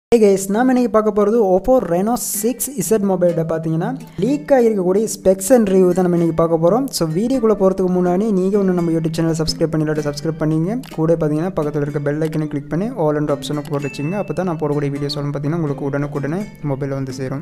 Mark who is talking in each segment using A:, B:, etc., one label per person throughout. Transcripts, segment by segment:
A: hey guys நாம் இன்றைக்கி பார்க்க போகிறது ஓப்போ ரெனோ சிக்ஸ் இசட் மொபைலில் பார்த்தீங்கன்னா லீக் ஆகிருக்கக்கூடிய ஸ்பெக்ஸ் அண்ட் ரிவ்யூ தான் நம்ம இன்றைக்கி பார்க்க போகிறோம் ஸோ வீடியோக்குள்ளே போகிறதுக்கு முன்னாடி நீங்கள் ஒன்று நம்ம யூடியூப் சேனல் சப்ஸ்கிரைப் பண்ணிவிட்டு சப்ஸ்கிரைப் பண்ணிங்க கூட பார்த்தீங்கன்னா பக்கத்தில் இருக்க பெல் ஐக்கனை கிளிக் பண்ணி ஆல் அண்ட் ஆப்ஷனை போட்டு வச்சுங்க அப்போ தான் நான் போடக்கூடிய வீடியோஸ் வந்து பார்த்தீங்கன்னா உங்களுக்கு உடனுக்குடனே மொபைலில் வந்து சேரும்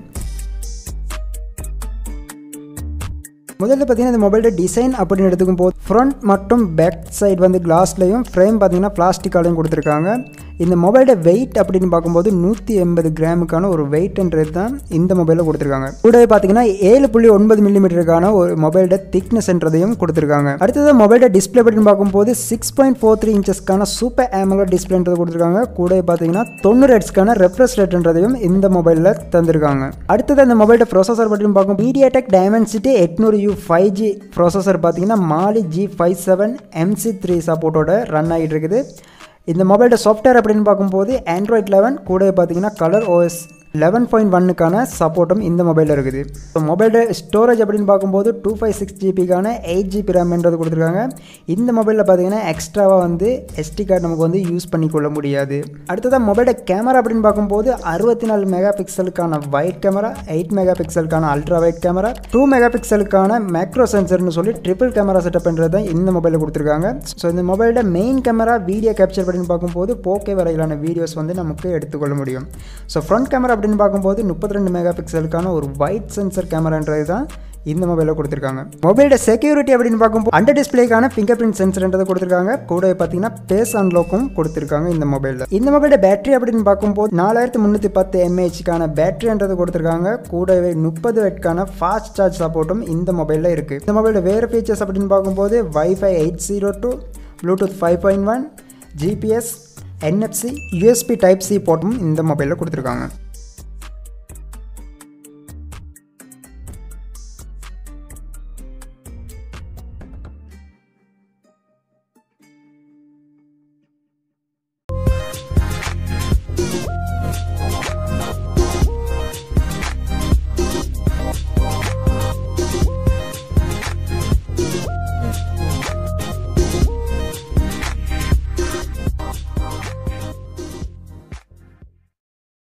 A: முதல்ல பார்த்தீங்கன்னா இந்த மொபைலோட டிசைன் அப்படின்னு எடுத்துக்கும் போது ஃப்ரண்ட் மற்றும் பேக் சைடு வந்து கிளாஸ்லையும் ஃப்ரேம் பார்த்தீங்கன்னா பிளாஸ்டிக்காலையும் கொடுத்துருக்காங்க இந்த மொபைலோட வெயிட் அப்படின்னு பார்க்கும்போது நூற்றி எண்பது கிராமுக்கான ஒரு வெயிட்ன்றது தான் இந்த மொபைலில் கொடுத்துருக்காங்க கூடவே பார்த்தீங்கன்னா ஏழு புள்ளி ஒன்பது மில்லிமீட்டருக்கான ஒரு மொபைலோட திக்னஸ்ன்றதையும் கொடுத்துருக்காங்க அடுத்தது மொபைலோட டிஸ்பிளே அப்படின்னு பார்க்கும்போது சிக்ஸ் பாயிண்ட் ஃபோர் த்ரீ இன்ச்சஸ்க்கான சூப்பர் ஆமலோ டிஸ்பிளேன்றது கொடுத்துருக்காங்க கூடவே பார்த்தீங்கன்னா தொண்ணூறு ஹெட்ஸ்க்கான ரெஃப்ரெஷ் ரேட்ன்றதையும் இந்த மொபைலில் தந்திருக்காங்க அடுத்தது அந்த மொபைலோட ப்ராசஸர் அப்படின்னு பார்க்கும் மீடியாடெக் டைமென்சிட்டி எட்நூறு யூ ஃபைவ் ஜி ப்ராசஸர் பார்த்தீங்கன்னா Mali G five seven MC three சப்போர்ட்டோட ரன் ஆகிட்டு இருக்குது இந்த மொபைலோட சாஃப்ட்வேர் அப்படின்னு பார்க்கும்போது ஆண்ட்ராய்ட் லெவன் கூட பார்த்தீங்கன்னா கலர் ஓஎஸ் லெவன் பாயிண்ட் ஒன்னுக்கான சப்போர்ட்டும் இந்த மொபைலில் இருக்குது ஸோ மொபைலோட ஸ்டோரேஜ் அப்படின்னு பார்க்கும்போது டூ ஃபைவ் சிக்ஸ் ஜிபிக்கான எயிட் ஜிபி ரேம்ன்றது கொடுத்துருக்காங்க இந்த மொபைலில் பார்த்தீங்கன்னா எக்ஸ்ட்ராவாக வந்து எஸ்டி கார்டு நமக்கு வந்து யூஸ் பண்ணிக்கொள்ள முடியாது அடுத்ததாக மொபைலோட கேமரா அப்படின்னு பார்க்கும்போது அறுபத்தி நாலு மெகா பிக்சலுக்கான வைட் கேமரா எயிட் மெகா பிக்சலுக்கான ultra wide camera two mega பிக்சலுக்கான மேக்ரோ சென்சர்னு சொல்லி ட்ரிபிள் கேமரா செட்டப் பண்ணுறது தான் இந்த மொபைலில் கொடுத்துருக்காங்க ஸோ இந்த மொபைலோட மெயின் கேமரா வீடியோ கேப்சர் அப்படின்னு பார்க்கும்போது போக்கே வரையிலான வீடியோஸ் வந்து நமக்கு எடுத்துக்கொள்ள முடியும் ஸோ ஃப்ரண்ட் கேமரா அப்படின்னு பார்க்கும்போது முப்பத்தி ரெண்டு மெகா பிக்சலுக்கான ஒரு ஒயிட் சென்சர் கேமரான்றது தான் இந்த மொபைலில் கொடுத்துருக்காங்க மொபைலோட செக்யூரிட்டி அப்படின்னு பார்க்கும்போது அண்டர் டிஸ்பிளேக்கான ஃபிங்கர் பிரிண்ட் சென்சர்ன்றதை கொடுத்துருக்காங்க கூட பார்த்தீங்கன்னா பேஸ் அன்லாக்கும் கொடுத்துருக்காங்க இந்த மொபைலில் இந்த மொபைலோட பேட்டரி அப்படின்னு பார்க்கும்போது நாலாயிரத்தி முந்நூற்றி பத்து எம்ஏஹெச்க்கான பேட்டரின்றது கொடுத்துருக்காங்க கூடவே முப்பது வெட்கான ஃபாஸ்ட் சார்ஜ் சப்போர்ட்டும் இந்த மொபைலில் இருக்குது இந்த மொபைலோட வேறு ஃபீச்சர்ஸ் அப்படின்னு பார்க்கும்போது wifi eight zero two Bluetooth five point one GPS NFC USB type C போட்டும் இந்த மொபைலில் கொடுத்துருக்காங்க